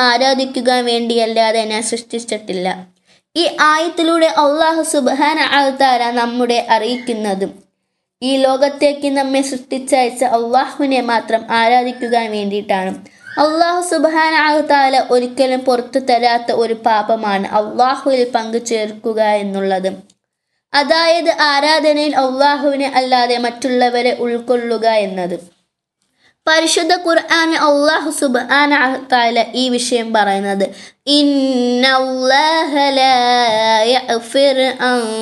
ആരാധിക്കുക വേണ്ടിയല്ലാതെ ഞാൻ സൃഷ്ടിച്ചിട്ടില്ല ഈ ആയത്തിലൂടെ അള്ളാഹു സുബാന ആൾത്താര നമ്മുടെ അറിയിക്കുന്നതും ഈ ലോകത്തേക്ക് നമ്മെ സൃഷ്ടിച്ചയച്ച അള്ളാഹുവിനെ മാത്രം ആരാധിക്കുക വേണ്ടിയിട്ടാണ് അള്ളാഹു സുബാന ആൾത്താല ഒരിക്കലും പുറത്തു തരാത്ത ഒരു പാപമാണ് അള്ളാഹുവിൽ പങ്കു ചേർക്കുക എന്നുള്ളത് അതായത് ആരാധനയിൽ അള്ളാഹുവിനെ അല്ലാതെ മറ്റുള്ളവരെ ഉൾക്കൊള്ളുക എന്നത് പരിശുദ്ധ ഖുർആൻ അള്ളാഹു സുബ്ഹാന തആല ഈ വിഷയം പറയുന്നത് ഇന്നല്ലാഹ ലാ യഗ്ഫിർ അൻ